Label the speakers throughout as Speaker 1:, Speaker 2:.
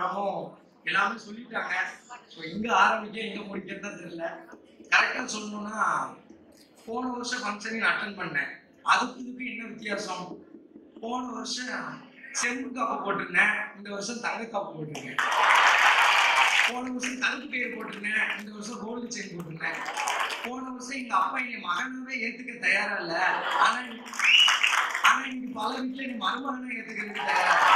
Speaker 1: பாடமும் எல்லாமே சொல்லிட்டாங்க ஸோ எங்க ஆரம்பிக்க எங்க முடிக்கிறது தான் தெரியல கரெக்டா சொல்லணும்னா போன வருஷம் ஃபங்க்ஷனையும் அட்டன் பண்ணேன் அதுக்கு இதுக்கு என்ன வித்தியாசம் போன வருஷம் செம்பு காப்பு போட்டிருந்தேன் இந்த வருஷம் தங்க காப்பு போட்டிருக்கேன் போன வருஷம் கருப்பு கயிறு போட்டிருந்தேன் இந்த வருஷம் கோல்டு செயின் போட்டிருந்தேன் போன வருஷம் எங்க அப்பா என்னை மகனாவே ஏத்துக்க தயாரா இல்ல ஆனா ஆனா இன்னைக்கு பல வீட்டுல என்னை மருமகனை ஏத்துக்கிறதுக்கு தயாரா இல்ல.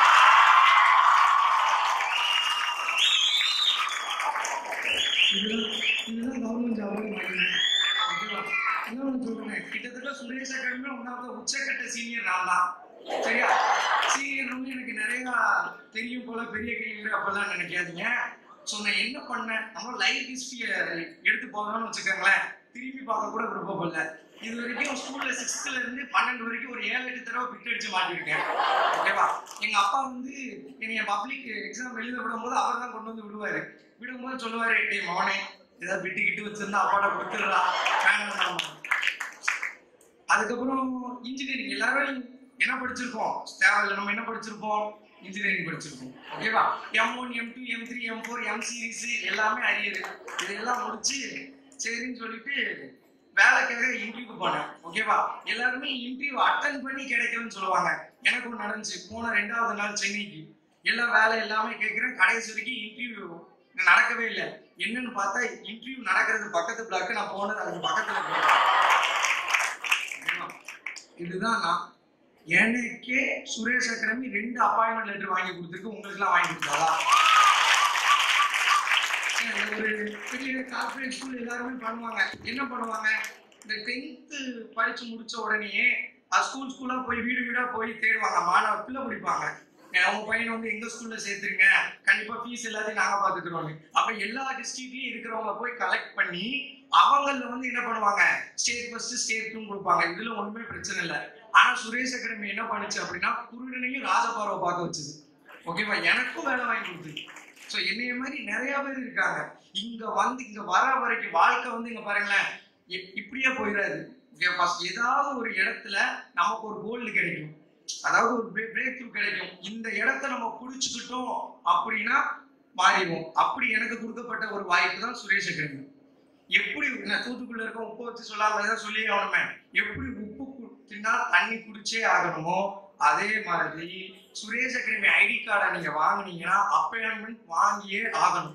Speaker 1: இதுதான் இதுதான் கவர்மெண்ட் ஜாபோட மகிமை ஓகேவா இன்னொன்று சொல்றேன் கிட்டத்தட்ட சுரேஷ் அகாடமி உன்னாவது உச்சக்கட்ட சீனியர் நான் தான் சரியா சீனியர் வந்து எனக்கு நிறைய தெரியும் போல பெரிய கேள்வி அப்பெல்லாம் நினைக்காதீங்க ஸோ நான் என்ன பண்ணேன் நம்ம லைஃப் ஹிஸ்டரியை எடுத்து போகணும்னு வச்சுக்கோங்களேன் திரும்பி பார்க்க கூட விருப்பப்படல இது வரைக்கும் ஸ்கூல்ல சிக்ஸ்த்ல இருந்து பன்னெண்டு வரைக்கும் ஒரு ஏழு எட்டு தடவை பிட் அடிச்சு மாட்டிருக்கேன் ஓகேவா எங்க அப்பா வந்து என்னைய பப்ளிக் எக்ஸாம் எழுத விடும்போது அவர் தான் கொண்டு வந்து விடுவாரு விடும்போது சொல்லுவாரு டேய் மவனே ஏதாவது பிட்டு கிட்டு வச்சிருந்தா அப்பாட்ட கொடுத்துடுறா வேணாம் அதுக்கப்புறம் இன்ஜினியரிங் எல்லாரும் என்ன படிச்சிருப்போம் தேவையில்ல நம்ம என்ன படிச்சிருப்போம் இன்ஜினியரிங் படிச்சிருப்போம் ஓகேவா M one M two M three M four M series எல்லாமே அரியரு இதெல்லாம் முடிச்சு சரின்னு சொல்லிட்டு வேலைக்காக இன்டர்வியூக்கு போனேன் ஓகேவா எல்லாருமே இன்டர்வியூ அட்டன் பண்ணி கிடைக்கலன்னு சொல்லுவாங்க எனக்கு ஒன்று நடந்துச்சு போன ரெண்டாவது நாள் சென்னைக்கு எல்லாம் வேலை எல்லாமே கேட்குறேன் கடைசி வரைக்கும் இன்டர்வியூ நடக்கவே இல்லை என்னன்னு பார்த்தா இன்டர்வியூ நடக்கிறது பக்கத்து பிளாக்கு நான் போனது அதுக்கு பக்கத்துல போனேன் ஓகேவா? இதுதான் நான் எனக்கே சுரேஷ் அகாடமி ரெண்டு அப்பாயின்மெண்ட் லெட்டர் வாங்கி கொடுத்துருக்கு உங்களுக்குலாம் வாங்கி கொடுத்தாதா ஒரு பெரிய கார்பரேட் ஸ்கூல் எல்லாருமே பண்ணுவாங்க என்ன பண்ணுவாங்க இந்த டென்த்து படிச்சு முடிச்ச உடனே ஸ்கூல் ஸ்கூலா போய் வீடு வீடா போய் தேடுவாங்க மாணவர் பிள்ளை பிடிப்பாங்க அவங்க பையனை வந்து எங்க ஸ்கூல்ல சேர்த்துருங்க கண்டிப்பா ஃபீஸ் எல்லாத்தையும் நாங்க பாத்துக்கிறோம் அப்ப எல்லா டிஸ்ட்ரிக்ட்லயும் இருக்கிறவங்க போய் கலெக்ட் பண்ணி அவங்கள வந்து என்ன பண்ணுவாங்க ஸ்டேட் ஃபர்ஸ்ட் ஸ்டேட் டூ கொடுப்பாங்க இதுல ஒண்ணுமே பிரச்சனை இல்லை ஆனா சுரேஷ் அகாடமி என்ன பண்ணுச்சு அப்படின்னா குருடனையும் ராஜபார்வை பார்க்க வச்சுது ஓகேவா எனக்கும் வேலை வாங்கி கொடுத்துச்சு ஸோ என்னைய மாதிரி நிறைய பேர் இருக்காங்க இங்க வந்து இங்க வர வரைக்கும் வாழ்க்கை வந்து இங்க பாருங்களேன் இ- இப்படியே போயிடாது இங்க first ஏதாவது ஒரு இடத்துல நமக்கு ஒரு கோல்டு கிடைக்கும் அதாவது ஒரு பிரேக் த்ரூ கிடைக்கும் இந்த இடத்த நம்ம புடிச்சுக்கிட்டோம் அப்படின்னா மாறிடுவோம் அப்படி எனக்கு கொடுக்கப்பட்ட ஒரு வாய்ப்பு தான் சுரேஷ் அகாடமி எப்படி நான் தூத்துக்குள்ள இருக்க உப்பு வச்சு சொல்லாம தான் சொல்லி ஆகணுமே எப்படி உப்பு கு- தின்னா தண்ணி குடிச்சே ஆகணுமோ அதே மாதிரி சுரேஷ் அகாடமி ஐடி கார்டை நீங்க வாங்குனீங்கன்னா அப்பாயின்மெண்ட் வாங்கியே ஆகணும்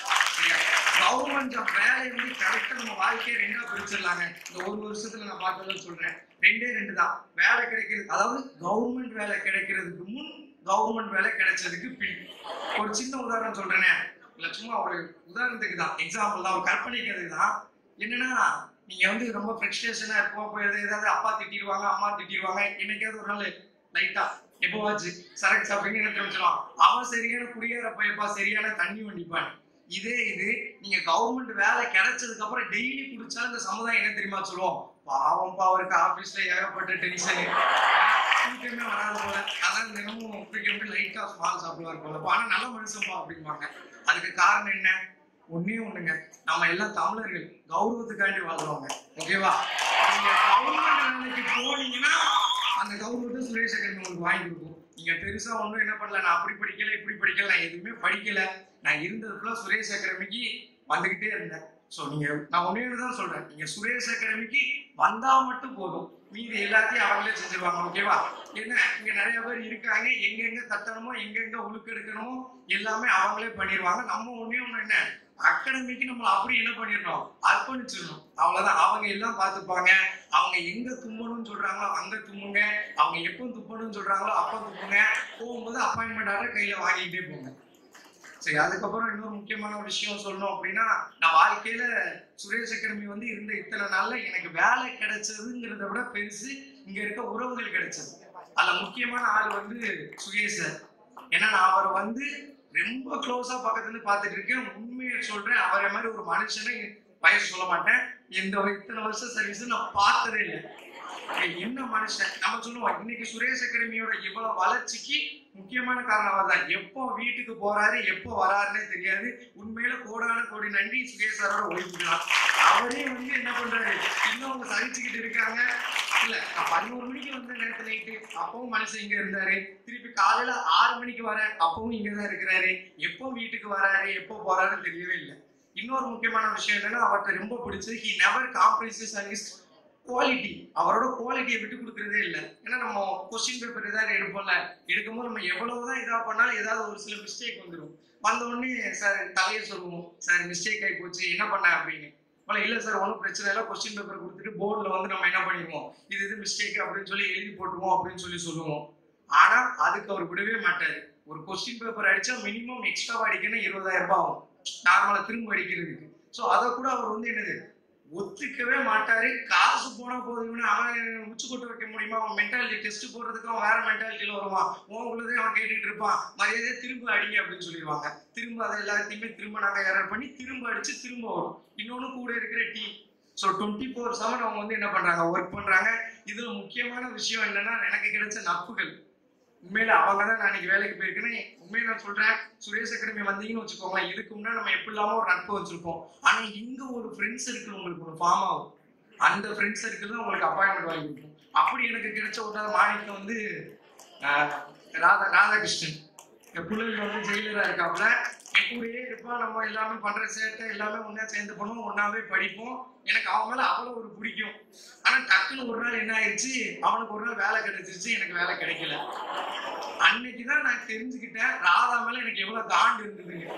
Speaker 1: கவர்மெண்ட் ஜாப் வேலை வந்து கரெக்டா நம்ம வாழ்க்கையை ரெண்டா பிரிச்சிடலாங்க இந்த ஒரு வருஷத்துல நான் பார்த்ததை சொல்றேன் ரெண்டே ரெண்டு தான் வேலை கிடைக்கிறது அதாவது கவர்மெண்ட் வேலை கிடைக்கிறதுக்கு முன் கவர்மெண்ட் வேலை கிடைச்சதுக்கு பின் ஒரு சின்ன உதாரணம் சொல்றேனே இல்ல சும்மா ஒரு உதாரணத்துக்கு தான் எக்ஸாம்பிள் தான் ஒரு கற்பனைக்கிறதுக்கு தான் என்னன்னா நீங்க வந்து ரொம்ப ஃப்ரஸ்ட்ரேஷனா இருப்போம் போய் எதாவது ஏதாவது அப்பா திட்டிடுவாங்க அம்மா திட்டிடுவாங்க என்னைக்காவது ஒரு நாள் லைட்டா எப்போவாச்சு சரக்கு சாப்பிடுங்க என்ன தெரிஞ்சிடும் அவன் சரியான குடியார பையப்பா சரியான தண்ணி வண்டிப்பான் இதே இது நீங்க கவர்மெண்ட் வேலை கிடைச்சதுக்கு அப்புறம் டெய்லி குடிச்சா இந்த சமுதாயம் என்ன தெரியுமா சொல்லுவோம் பாவம் அவருக்கு ஆபீஸ்ல ஏகப்பட்ட டென்ஷன் தூக்கமே வராது போல அதான் தினமும் குடிக்கிற லைட்டா ஸ்மால் சாப்பிடுவார் போல ஆனா நல்ல மனுஷன்பா அப்படிம்பாங்க அதுக்கு காரணம் என்ன ஒண்ணே ஒண்ணுங்க நம்ம எல்லாம் தமிழர்கள் கௌரவத்துக்காண்டி வாழ்றவங்க ஓகேவா நீங்க கவர்மெண்ட் வேலைக்கு போனீங்கன்னா அந்த கவர்மெண்ட் சுரேஷ் அகாடமி உங்களுக்கு வாங்கி கொடுக்கும் நீங்க பெருசா ஒண்ணும் என்ன பண்ணல நான் அப்படி படிக்கல இப்படி படிக்கல நான் எதுவுமே படிக்கல நான் இருந்தது ஃபுல்லா சுரேஷ் அகாடமிக்கு வந்துகிட்டே இருந்தேன் சோ நீங்க நான் ஒன்னே தான் சொல்றேன் நீங்க சுரேஷ் அகாடமிக்கு வந்தா மட்டும் போதும் மீதி எல்லாத்தையும் அவங்களே செஞ்சிருவாங்க ஓகேவா என்ன இங்க நிறைய பேர் இருக்காங்க எங்கெங்க தட்டணுமோ எங்கெங்க உழுக்கு எடுக்கணுமோ எல்லாமே அவங்களே பண்ணிடுவாங்க நம்ம ஒண்ணே ஒண்ணு என்ன அகாடமிக்கு நம்ம அப்படி என்ன பண்ணிடணும் அர்ப்பணிச்சிடணும் அவ்வளவுதான் அவங்க எல்லாம் பார்த்துப்பாங்க அவங்க எங்க தும்பணும்னு சொல்றாங்களோ அங்க தும்புங்க அவங்க எப்போ துப்பணும்னு சொல்றாங்களோ அப்போ துப்புங்க போகும்போது அப்பாயின்மெண்ட் ஆர்டர் கையில வாங்கிட்டே போங்க சரி அதுக்கப்புறம் இன்னொரு முக்கியமான ஒரு விஷயம் சொல்லணும் அப்படின்னா நான் வாழ்க்கையில சுரேஷ் அகாடமி வந்து இருந்த இத்தனை நாள்ல எனக்கு வேலை கிடைச்சதுங்கிறத விட பெருசு இங்க இருக்க உறவுகள் கிடைச்சது அதுல முக்கியமான ஆள் வந்து சுகேஷ் சார் ஏன்னா நான் அவரை வந்து ரொம்ப க்ளோஸா பக்கத்துல இருந்து பார்த்துட்டு இருக்கேன் உண்மையை சொல்றேன் அவரை மாதிரி ஒரு மனுஷனை வயசு சொல்ல மாட்டேன் இந்த இத்தனை வருஷம் சர்வீஸ் நான் பார்த்ததே இல்லை ஏய், என்ன மனுஷன் நம்ம சொல்லுவோம் இன்னைக்கு சுரேஷ் அகாடமியோட இவ்வளவு வளர்ச்சிக்கு முக்கியமான காரணம் அவர் தான் எப்போ வீட்டுக்கு போறாரு எப்போ வராருன்னே தெரியாது உண்மையில கோடான கோடி நன்றி சுரேஷ் சாரோட ஓய்வுதான் அவரே வந்து என்ன பண்றாரு இன்னும் அவங்க சகிச்சுக்கிட்டு இருக்காங்க இல்ல நான் பதினோரு மணிக்கு வந்த நேரத்து நைட்டு அப்பவும் மனுஷன் இங்க இருந்தாரு திருப்பி காலையில ஆறு மணிக்கு வரேன் அப்பவும் இங்கதான் இருக்கிறாரு எப்போ வீட்டுக்கு வராரு எப்போ போறாருன்னு தெரியவே இல்லை இன்னொரு முக்கியமான விஷயம் என்னன்னா அவர்கிட்ட ரொம்ப பிடிச்சது he never compromises and is quality அவரோட குவாலிட்டியை விட்டு கொடுக்கறதே இல்லை ஏன்னா நம்ம கொஸ்டின் பேப்பர் ஏதாவது எடுப்போம்ல எடுக்கும்போது நம்ம எவ்வளவுதான் இதா பண்ணாலும் ஏதாவது ஒரு சில மிஸ்டேக் வந்துடும் வந்த உடனே சார் தலையை சொல்லுவோம் சார் மிஸ்டேக் ஆகி போச்சு என்ன பண்ண அப்படின்னு போல இல்ல சார் ஒன்றும் பிரச்சனை இல்லை கொஸ்டின் பேப்பர் கொடுத்துட்டு போர்டில் வந்து நம்ம என்ன பண்ணிடுவோம் இது இது மிஸ்டேக் அப்படின்னு சொல்லி எழுதி போட்டுருவோம் அப்படின்னு சொல்லி சொல்லுவோம் ஆனா அதுக்கு அவர் விடவே மாட்டாரு ஒரு கொஸ்டின் பேப்பர் அடிச்சா மினிமம் எக்ஸ்ட்ரா அடிக்கணும் இருபதாயிரம் ரூபாய் ஆகும் நார்மலா திரும்ப அடிக்கிறதுக்கு ஸோ அதை கூட அவர் வந்து என்னது ஒத்துக்கவே மாட்டாரு காசு போனா போதும்னு அவன் உச்சி கொட்டு வைக்க முடியுமா அவன் மென்டாலிட்டி டெஸ்ட் போடுறதுக்கு அவன் வேற மென்டாலிட்டியில வருவான் உங்களுதே அவன் கேட்டுட்டு இருப்பான் மரியாதையை திரும்ப அடிங்க அப்படின்னு சொல்லிடுவாங்க திரும்ப அதை எல்லாத்தையுமே திரும்ப நாங்க எரர் பண்ணி திரும்ப அடிச்சு திரும்ப வரும் இன்னொன்னு கூட இருக்கிற team so twenty four seven அவங்க வந்து என்ன பண்றாங்க ஒர்க் பண்றாங்க இதுல முக்கியமான விஷயம் என்னன்னா எனக்கு கிடைச்ச நட்புகள் உண்மையில அவங்க தான் நான் இன்னைக்கு வேலைக்கு போயிருக்கேன்னு உண்மையை நான் சொல்றேன் சுரேஷ் அகாடமி வந்தீங்கன்னு வச்சுக்கோங்களேன் இதுக்கு முன்னாடி நம்ம எப்படி இல்லாம ஒரு நட்பு வச்சிருப்போம் ஆனா இங்க ஒரு ஃப்ரெண்ட்ஸ் இருக்கு உங்களுக்கு ஒரு ஃபார்ம் ஆகும் அந்த ஃப்ரெண்ட்ஸ் சர்க்கிள் தான் உங்களுக்கு அப்பாயின்மெண்ட் வாங்கி கொடுக்கும் அப்படி எனக்கு கிடைச்ச ஒரு நாள் மாணிக்கம் வந்து ஆஹ், ராதா ராதாகிருஷ்ணன் என் பிள்ளைங்க வந்து ஜெயிலரா இருக்காப்புல என் கூடயே இருப்பான் நம்ம எல்லாமே பண்ற சேட்டை எல்லாமே ஒண்ணா சேர்ந்து பண்ணுவோம் ஒண்ணாவே படிப்போம் எனக்கு அவன் மேல அவ்வளவு ஒரு பிடிக்கும் ஆனா டக்குன்னு ஒரு நாள் என்ன ஆயிடுச்சு அவனுக்கு ஒரு நாள் வேலை கிடைச்சிருச்சு எனக்கு வேலை கிடைக்கல அன்னைக்குதான் நான் தெரிஞ்சுக்கிட்டேன் ராதா மேல எனக்கு எவ்வளவு காண்டு இருந்ததுங்க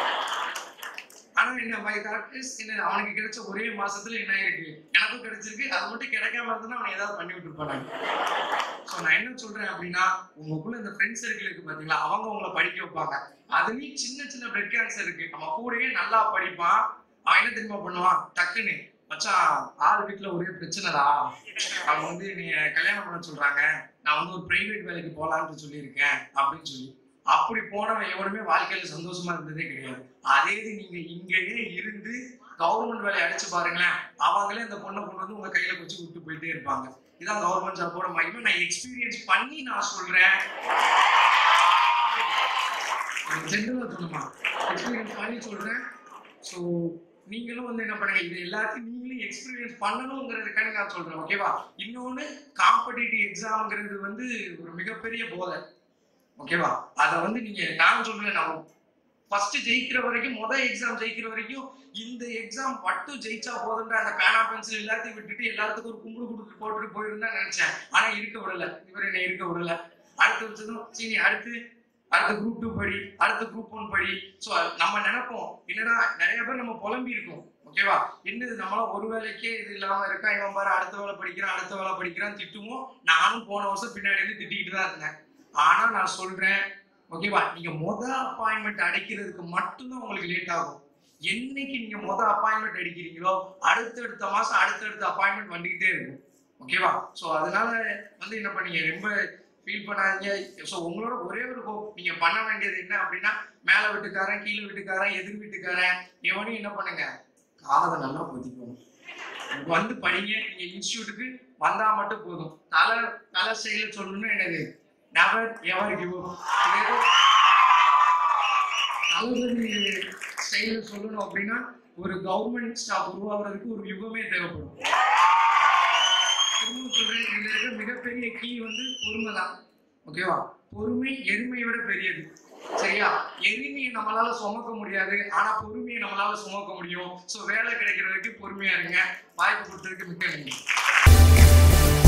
Speaker 1: ஆனா என்ன மை டாக்டர்ஸ் என்ன அவனுக்கு கிடைச்ச ஒரே மாசத்துல என்ன ஆயிருக்கு எனக்கும் கிடைச்சிருக்கு அது மட்டும் கிடைக்காம இருந்தா அவனை ஏதாவது பண்ணி விட்டுருப்பாங்க ஸோ நான் என்ன சொல்றேன் அப்படின்னா உங்களுக்குள்ள இந்த ஃப்ரெண்ட்ஸ் சர்க்கிள் இருக்கு பாத்தீங்களா அவங்க உங்களை படிக்க வைப்பாங்க அதுலயும் சின்ன சின்ன பிளட் கேன்சர் இருக்கு நம்ம கூடயே நல்லா படிப்பான் அவன் என்ன தெரியுமா பண்ணுவான் டக்குன்னு மச்சான் ஆள் வீட்டுல ஒரே பிரச்சனைடா அவங்க வந்து நீ கல்யாணம் பண்ண சொல்றாங்க நான் வந்து ஒரு பிரைவேட் வேலைக்கு போலான்னு சொல்லியிருக்கேன் அப்படின்னு சொல்லி அப்படி போனவன் எவனுமே வாழ்க்கையில சந்தோஷமா இருந்ததே கிடையாது அதே இது நீங்க இங்கேயே இருந்து கவர்மெண்ட் வேலையை அடிச்சு பாருங்களேன் அவங்களே அந்த பொண்ணை கொண்டு வந்து உங்க கையில வச்சு விட்டு போயிட்டே இருப்பாங்க இதான் கவர்மெண்ட் ஜாப்போட மகிமை நான் எக்ஸ்பீரியன்ஸ் பண்ணி நான் சொல்றேன் ஜென்ரலா சொல்லுமா எக்ஸ்பீரியன்ஸ் பண்ணி சொல்றேன் ஸோ நீங்களும் வந்து என்ன பண்ணுங்க இது எல்லாத்தையும் நீங்களும் எக்ஸ்பீரியன்ஸ் பண்ணணுங்கிறதுக்காக நான் சொல்றேன் ஓகேவா இன்னொன்னு காம்படிட்டிவ் எக்ஸாம்ங்கிறது வந்து ஒரு மிகப்பெரிய போதை ஓகேவா அதை வந்து நீங்க நான் சொல்றேன் நான் ஃபர்ஸ்ட் ஜெயிக்கிற வரைக்கும் முதல் எக்ஸாம் ஜெயிக்கிற வரைக்கும் இந்த எக்ஸாம் மட்டும் ஜெயிச்சா போதுன்ற அந்த பேனா பென்சில் எல்லாத்தையும் விட்டுட்டு எல்லாத்துக்கும் ஒரு கும்பிடு கொடுத்து போட்டுட்டு போயிருந்தா நினைச்சேன் ஆனா இருக்க விடல இவர் என்ன இருக்க விடல அடுத்து வச்சதும் சீனி அடுத்து அடுத்த குரூப் டூ படி அடுத்த குரூப் ஒன் படி ஸோ நம்ம நினைப்போம் என்னடா நிறைய பேர் நம்ம புலம்பி இருக்கோம் ஓகேவா என்னது நம்மளாம் ஒரு வேலைக்கே இது இல்லாம இருக்கா இவன் பாரு அடுத்த வேலை படிக்கிறான் அடுத்த வேலை படிக்கிறான் திட்டுவோம் நானும் போன வருஷம் பின்னாடி இருந்து திட்டிக்கிட்டு தான் இருந்தேன் ஆனா நான் சொல்றேன் ஓகேவா நீங்க முத அப்பாயின்மெண்ட் அடிக்கிறதுக்கு மட்டும்தான் உங்களுக்கு லேட் ஆகும் என்னைக்கு நீங்க முத அப்பாயின்மெண்ட் அடிக்கிறீங்களோ அடுத்தடுத்த மாசம் அடுத்தடுத்த அப்பாயின்மெண்ட் வந்துகிட்டே இருக்கும் ஓகேவா சோ அதனால வந்து என்ன பண்ணீங்க ரொம்ப ஃபீல் பண்ணாதீங்க ஸோ உங்களோட ஒரே ஒரு hope நீங்க பண்ண வேண்டியது என்ன அப்படின்னா மேல வீட்டுக்காரன் கீழே வீட்டுக்காரன் எதிர் வீட்டுக்காரன் எவனையும் என்ன பண்ணுங்க காதை நல்லா பொத்திக்கோங்க வந்து படிங்க நீங்க இன்ஸ்டியூட்டுக்கு வந்தா மட்டும் போதும் தலை தலை ஸ்டைல சொல்லணும்னு என்னது நெவர் எவர் கிவ் ஏதோ தளபதி ஸ்டைல சொல்லணும் அப்படின்னா ஒரு கவர்மெண்ட் ஸ்டாஃப் உருவாகிறதுக்கு ஒரு யுகமே தேவைப்படும் திரும்ப சொல்றேன் இதுல இருக்க மிகப்பெரிய கீ வந்து பொறுமை தான் ஓகேவா பொறுமை எருமையை விட பெரியது சரியா எருமையை நம்மளால சுமக்க முடியாது ஆனா பொறுமையை நம்மளால சுமக்க முடியும் சோ வேலை கிடைக்கிற வரைக்கும் பொறுமையா இருங்க வாய்ப்பு கொடுத்ததுக்கு மிக்க நன்றி